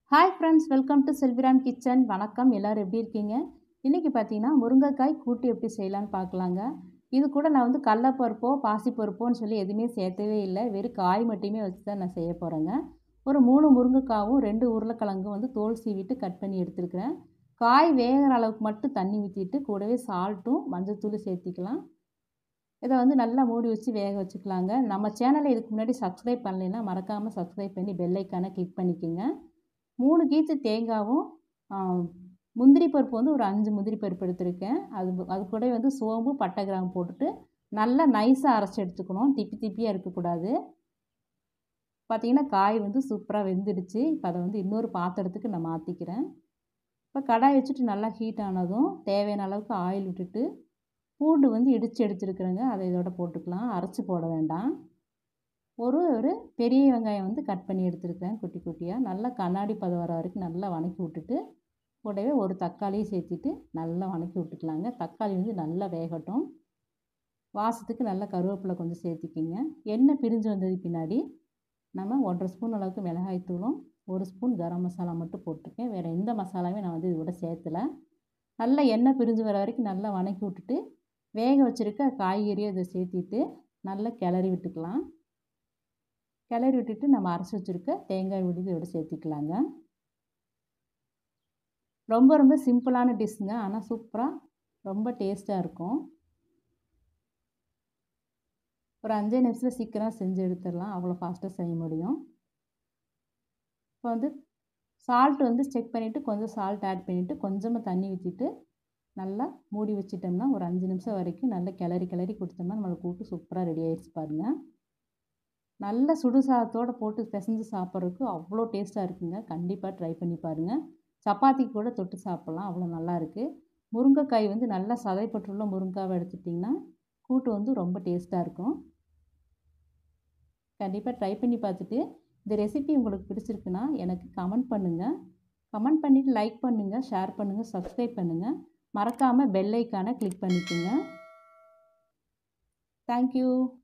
hi friends welcome to செல்விரான் kitchen வணக்கம் எல்லோரும் எப்படி இருக்கீங்க இன்றைக்கி பார்த்தீங்கன்னா முருங்கைக்காய் கூட்டு எப்படி செய்யலான்னு பார்க்கலாங்க இது கூட நான் வந்து கடலப்பருப்போ பாசிப்பருப்போன்னு சொல்லி எதுவுமே சேர்த்தவே இல்லை வெறும் காய் மட்டுமே வச்சு தான் நான் செய்ய போகிறேங்க ஒரு மூணு முருங்கைக்காவும் ரெண்டு உருளைக்கிழங்கும் வந்து தோல் சீவிட்டு கட் பண்ணி எடுத்துருக்கிறேன் காய் வேகிற அளவுக்கு மட்டும் தண்ணி ஊற்றிட்டு கூடவே சால்ட்டும் மஞ்சத்தூள் சேர்த்திக்கலாம் இதை வந்து நல்லா மூடி வச்சு வேக வச்சுக்கலாங்க நம்ம சேனலை இதுக்கு முன்னாடி சப்ஸ்கிரைப் பண்ணலைன்னா மறக்காமல் சப்ஸ்கிரைப் பண்ணி பெல்லைக்கான கிளிக் பண்ணிக்கோங்க மூணு கீத்து தேங்காவும் முந்திரி பருப்பு வந்து ஒரு அஞ்சு முந்திரி பருப்பு எடுத்திருக்கேன் அது அது கூட வந்து சோம்பு பட்டை கிராம்பு போட்டுட்டு நல்லா நைஸாக அரைச்சி எடுத்துக்கணும் திப்பி திப்பியாக இருக்கக்கூடாது பார்த்திங்கன்னா காய் வந்து சூப்பராக வெந்துடுச்சு இப்போ அதை வந்து இன்னொரு பாத்திரத்துக்கு நான் மாற்றிக்கிறேன் இப்போ கடாய் வச்சுட்டு நல்லா ஹீட் ஆனதும் தேவையான அளவுக்கு ஆயில் விட்டுட்டு பூண்டு வந்து இடித்து எடுத்துருக்குறேங்க அதை இதோட போட்டுக்கலாம் அரைச்சி போட வேண்டாம் ஒரு ஒரு பெரிய வெங்காயம் வந்து கட் பண்ணி எடுத்துருக்கிறேன் குட்டி குட்டியாக நல்லா கண்ணாடி பதம் வர வரைக்கும் நல்லா வணக்கி விட்டுட்டு கூடவே ஒரு தக்காளியும் சேர்த்திட்டு நல்லா வணக்கி விட்டுக்கலாங்க தக்காளி வந்து நல்லா வேகட்டும் வாசத்துக்கு நல்லா கருவேப்பிலை கொஞ்சம் சேர்த்திக்கிங்க எண்ணெய் பிரிஞ்சு வந்தது பின்னாடி நம்ம ஒன்றரை ஸ்பூன் அளவுக்கு மிளகாய் தூளும் ஒரு ஸ்பூன் கரம் மசாலா மட்டும் போட்டிருக்கேன் வேறு எந்த மசாலாவே நான் வந்து இதோட சேர்த்தலை நல்லா எண்ணெய் பிரிஞ்சு வர வரைக்கும் நல்லா வணக்கி விட்டுட்டு வேக வச்சுருக்க காய்கறியை இதை சேர்த்திட்டு நல்லா கிளறி விட்டுக்கலாம் கிளறி விட்டுட்டு நம்ம அரைச்சி வச்சுருக்க தேங்காய் விடுதி இதோட சேர்த்திக்கலாங்க ரொம்ப ரொம்ப சிம்பிளான டிஷ்ஷுங்க ஆனால் சூப்பராக ரொம்ப டேஸ்ட்டாக இருக்கும் ஒரு அஞ்சே நிமிஷத்தில் சீக்கிரம் செஞ்சு எடுத்துடலாம் அவ்வளோ ஃபாஸ்ட்டாக செய்ய முடியும் இப்போ வந்து சால்ட் வந்து செக் பண்ணிவிட்டு கொஞ்சம் சால்ட் ஆட் பண்ணிவிட்டு கொஞ்சமாக தண்ணி ஊற்றிட்டு நல்லா மூடி வச்சிட்டோம்னா ஒரு அஞ்சு நிமிஷம் வரைக்கும் நல்லா கிளறி கிளறி கொடுத்தோம்னா நம்மளுக்கு கூட்டு சூப்பராக ரெடி ஆகிடுச்சு பாருங்கள் நல்ல சுடு சாதத்தோடு போட்டு பிசைஞ்சு சாப்பிட்றதுக்கு அவ்வளோ டேஸ்ட்டாக இருக்குங்க கண்டிப்பாக ட்ரை பண்ணி பாருங்கள் சப்பாத்திக்கு கூட தொட்டு சாப்பிட்லாம் அவ்வளோ நல்லா இருக்குது முருங்கைக்காய் வந்து நல்லா சதைப்பட்டுள்ள முருங்காவை எடுத்துட்டிங்கன்னா கூட்டு வந்து ரொம்ப டேஸ்ட்டாக இருக்கும் கண்டிப்பாக ட்ரை பண்ணி பார்த்துட்டு இந்த ரெசிபி உங்களுக்கு பிடிச்சிருக்குன்னா எனக்கு கமெண்ட் பண்ணுங்கள் கமெண்ட் பண்ணிவிட்டு லைக் பண்ணுங்கள் ஷேர் பண்ணுங்கள் சப்ஸ்கிரைப் பண்ணுங்கள் மறக்காமல் பெல் ஐக்கானை கிளிக் பண்ணிக்கோங்க தேங்க்யூ